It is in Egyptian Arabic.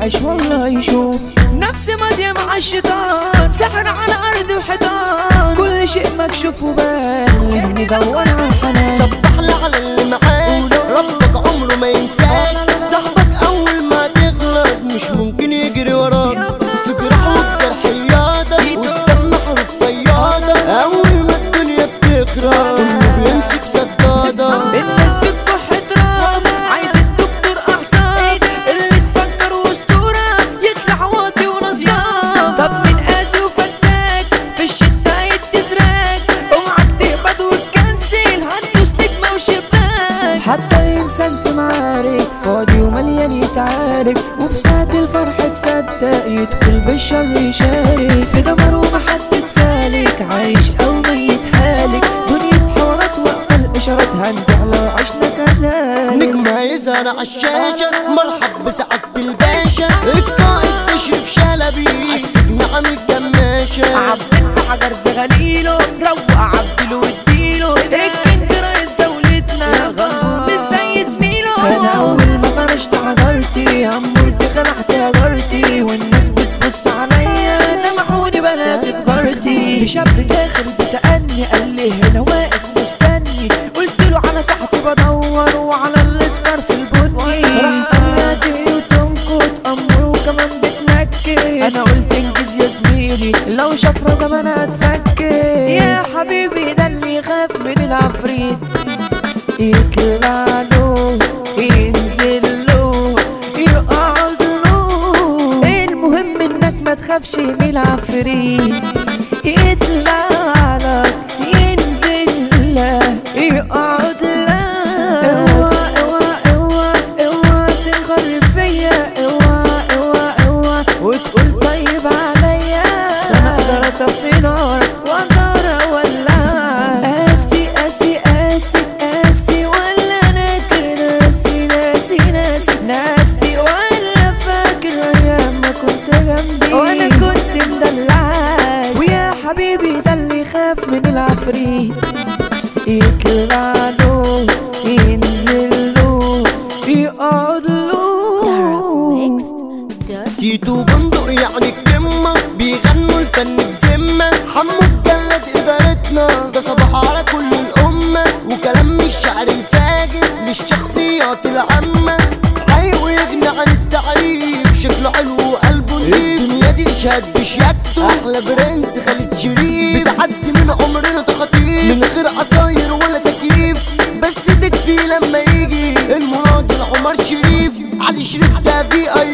يعيش والله يشوف نفسي ماضية مع الشيطان سحر على أرض وحيطان كل شيء مكشوف وبان ندور على الحنان صبح لي على اللي معاك ربك عمره ما ينساك صاحبك اول ما تغلط مش ممكن يجري وراك في جراح والجرح ياضك والدم حروف فياضك اول ما الدنيا بتخرب كله بيمسك سدادة الناس بتكح تراب عايز الدكتور اعصاب اللي تفكر واسطوره يطلع واطي ونصاب طب من قاسي وفتاك في الشتا يتدراك اوعك تقبض وتكنسل هتدوس نجمه وشباك حتى الانسان في معارك فاضي ومليان يتعارك وفي ساعة الفرح تصدق يدخل بالشر يشارك في دمر ومحدش سالك عايش او ميت حالك دنيا حوارات واقفة الاشارات هنبيع لو عشنا كذلك نجمة يظهر عالشاشة مرحب بسعادة الباشا القائد تشرف شلبي عالسجن عم الجماشة عبد حجر زغليله روق عبدله واديله الكينج رئيس دولتنا غندور مش زي زميله انا اول ما فرشت حضرتي امورتي خلعت هجرتي والناس بتبص عليا لمحوني بنات جارتي في شاب داخل بتأني قال لي هنا واقف مستني قلت له على ساحتي بدور وعلى الاسكر في البني راح قال وتنكت امره وكمان بتنكت انا قلت انجز يا زميلي لو شفرة زمان هتفكر يا حبيبي ده اللي يخاف من العفريت يطلع له ينزل له يقعد له المهم انك ما تخافش من العفريت يطلع لك ينزل لك يقعد لك اوعى اوعى اوعى اوعى تنغر فيا اوعى اوعى اوعى وتقول طيب عليا ده انا اقدر اطفي نار واقدر اولع قاسي قاسي قاسي قاسي ولا ناكر ناسي ناسي ناسي ناسي ولا فاكر ايام ما كنت جنبي وانا كنت مدلعك ويا حبيبي ده اللي يخاف من العفريت يطلع له ينزل له يقعد له تيتو بندق يعني الكمة بيغنوا الفن بذمة حمو الجلد إدارتنا ده صباح على كل الأمة وكلام مش شعر الفاجر للشخصيات العامة حي ويغني عن التعريف شكله حلو وقلبه نضيف الدنيا دي تشهد بشياكته أحلى برنس خالد شريف بتعدي من عمرنا تخاطيف من غير عصاير ولا تكييف بس تكفي لما يجي المناضل عمر شريف علي شريف ده في اي